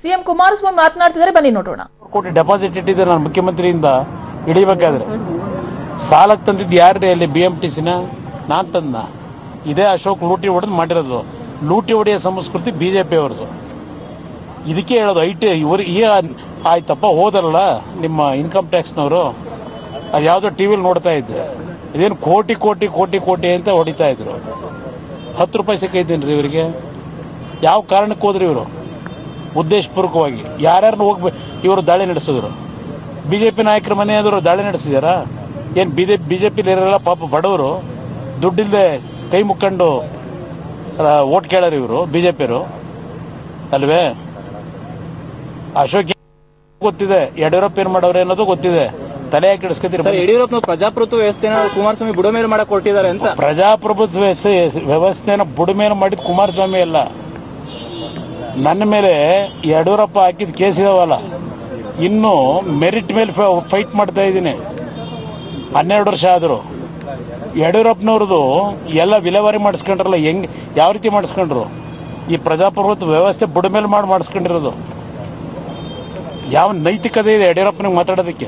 CM Kumaraswamy ಮಾತನಾಡ್ತಿದ್ದಾರೆ ಬನ್ನಿ ನೋಡೋಣ ಕೋಟಿ ಡೆಪಾಸಿಟ್ ಇಟ್ಟಿದ್ದಾರೆ ನಾನು ಮುಖ್ಯಮಂತ್ರಿಯಿಂದ ಹಿಡಿಬೇಕಾದ್ರೆ ಸಾಲಕ್ಕೆ ತಂದಿದ್ದು ಯಾರ್ರಿ ಅಲ್ಲಿ ಬಿ ಎಂ ಟಿ ಸಿನ ನಾನು ತಂದ ಇದೇ ಅಶೋಕ್ ಲೂಟಿ ಹೊಡೆದು ಮಾಡಿರೋದು ಲೂಟಿ ಹೊಡೆಯೋ ಸಂಸ್ಕೃತಿ ಬಿ ಜೆ ಪಿ ಅವ್ರದ್ದು ಇದಕ್ಕೆ ಹೇಳೋದು ಐ ಟಿ ಇವ್ರು ಈ ಆಯ್ತಪ್ಪ ಹೋದರಲ್ಲ ನಿಮ್ಮ ಇನ್ಕಮ್ ಟ್ಯಾಕ್ಸ್ನವರು ಅದು ಯಾವುದೋ ಟಿ ವಿಲಿ ನೋಡ್ತಾ ಇದ್ದೆ ಇದೇನು ಕೋಟಿ ಕೋಟಿ ಕೋಟಿ ಕೋಟಿ ಅಂತ ಹೊಡಿತಾ ಇದ್ರು ಹತ್ತು ರೂಪಾಯಿ ಸಿಕ್ಕೈತೇನ್ರಿ ಇವರಿಗೆ ಯಾವ ಕಾರಣಕ್ಕೆ ಹೋದ್ರಿ ಇವರು ಉದ್ದೇಶಪೂರ್ವಕವಾಗಿ ಯಾರ್ಯಾರನ್ನ ಹೋಗ್ಬೇಕು ಇವರು ದಾಳಿ ನಡೆಸಿದ್ರು ಬಿಜೆಪಿ ನಾಯಕರ ಮನೆ ಎದುರು ದಾಳಿ ನಡೆಸಿದಾರಾ ಏನು ಬಿಜೆ ಬಿಜೆಪಿ ಇರೋಲ್ಲ ಪಾಪ ಬಡವರು ದುಡ್ಡಿಲ್ಲದೆ ಕೈ ಮುಕ್ಕೊಂಡು ಓಟ್ ಕೇಳಾರ ಇವರು ಬಿಜೆಪಿಯವರು ಅಲ್ವೇ ಅಶೋಕ್ ಗೊತ್ತಿದೆ ಯಡಿಯೂರಪ್ಪ ಏನ್ ಮಾಡವ್ರೆ ಅನ್ನೋದು ಗೊತ್ತಿದೆ ತಲೆ ಯಾಕೆ ಸರ್ ಇಡಿಸ್ಕೊತೀರಿ ಯಡಿಯೂರಪ್ಪ ಪ್ರಜಾಪ್ರಭುತ್ವ ವ್ಯವಸ್ಥೆನ ಕುಮಾರಸ್ವಾಮಿ ಬುಡಮೇಲು ಮಾಡಕ್ ಕೊಟ್ಟಿದ್ದಾರೆ ಅಂತ ಪ್ರಜಾಪ್ರಭುತ್ವ ವ್ಯವಸ್ಥೆ ವ್ಯವಸ್ಥೆನ ಬುಡಮೇಲೆ ಮಾಡಿದ ಕುಮಾರಸ್ವಾಮಿ ಅಲ್ಲ ನನ್ನ ಮೇಲೆ ಯಡಿಯೂರಪ್ಪ ಹಾಕಿದ ಕೇಸ್ ಇದಾವಲ್ಲ ಇನ್ನು ಮೆರಿಟ್ ಮೇಲೆ ಫೈಟ್ ಮಾಡ್ತಾ ಇದ್ದೀನಿ ಹನ್ನೆರಡು ವರ್ಷ ಆದರು ಯಡಿಯೂರಪ್ಪನವ್ರದ್ದು ಎಲ್ಲ ವಿಲೇವಾರಿ ಮಾಡಿಸ್ಕೊಂಡ್ರಲ್ಲ ಹೆಂಗ್ ಯಾವ ರೀತಿ ಮಾಡಿಸ್ಕೊಂಡ್ರು ಈ ಪ್ರಜಾಪ್ರಭುತ್ವ ವ್ಯವಸ್ಥೆ ಬುಡಮೇಲೆ ಮಾಡಿ ಮಾಡಿಸ್ಕೊಂಡಿರೋದು ಯಾವ ನೈತಿಕತೆ ಇದೆ ಯಡಿಯೂರಪ್ಪನಿಗೆ ಮಾತಾಡೋದಕ್ಕೆ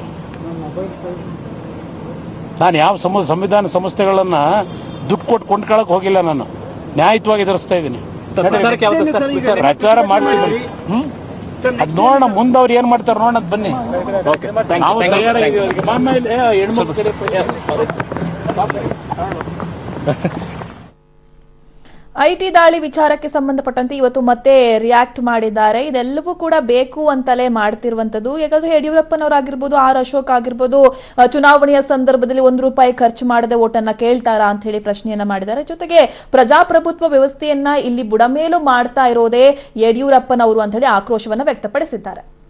ನಾನು ಯಾವ ಸಮ ಸಂವಿಧಾನ ಸಂಸ್ಥೆಗಳನ್ನ ದುಡ್ಡು ಕೊಟ್ಟು ಕೊಂಡ್ಕೊಳಕ್ ಹೋಗಿಲ್ಲ ನಾನು ನ್ಯಾಯಯುತವಾಗಿ ಎದುರಿಸ್ತಾ ಇದ್ದೀನಿ ಸರ್, ಪ್ರಚಾರಕ್ಕೆ ಯಾವತ್ತೂ ಸರ್ ವಿಚಾರ ಪ್ರಚಾರ ಮಾಡ್ತೀವಿ ಹ್ಮ್ ಅದ್ ನೋಡೋಣ ಮುಂದೆ ಅವ್ರು ಏನ್ ಮಾಡ್ತಾರೆ ನೋಡೋಣ ಅದ್ ಬನ್ನಿ ಓಕೆ ಸರ್ ಥ್ಯಾಂಕ್ ನಾವು ಯು ತಯಾರಾಗಿದ್ದೀವಿ ಅವ್ರಿಗೆ. ಆಮೇಲೆ ಹೆಣ್ಮಕ್ಳು ಕರೀತಾರೆ. ಐಟಿ ದಾಳಿ ವಿಚಾರಕ್ಕೆ ಸಂಬಂಧಪಟ್ಟಂತೆ ಇವತ್ತು ಮತ್ತೆ ರಿಯಾಕ್ಟ್ ಮಾಡಿದ್ದಾರೆ ಇದೆಲ್ಲವೂ ಕೂಡ ಬೇಕು ಅಂತಲೇ ಮಾಡ್ತಿರುವಂತದ್ದು ಯಾಕಂದ್ರೆ ಯಡಿಯೂರಪ್ಪನವರಾಗಿರ್ಬೋದು ಆರ್ ಅಶೋಕ್ ಆಗಿರ್ಬೋದು ಅಹ್, ಚುನಾವಣೆಯ ಸಂದರ್ಭದಲ್ಲಿ ಒಂದು ರೂಪಾಯಿ ಖರ್ಚು ಮಾಡದೆ ಓಟನ್ನ ಕೇಳ್ತಾರಾ ಅಂತ ಹೇಳಿ ಪ್ರಶ್ನೆಯನ್ನ ಮಾಡಿದ್ದಾರೆ ಜೊತೆಗೆ ಪ್ರಜಾಪ್ರಭುತ್ವ ವ್ಯವಸ್ಥೆಯನ್ನ ಇಲ್ಲಿ ಬುಡಮೇಲು ಮಾಡ್ತಾ ಇರೋದೇ ಯಡಿಯೂರಪ್ಪನವರು ಅಂತ ಹೇಳಿ ಆಕ್ರೋಶವನ್ನ ವ್ಯಕ್ತಪಡಿಸಿದ್ದಾರೆ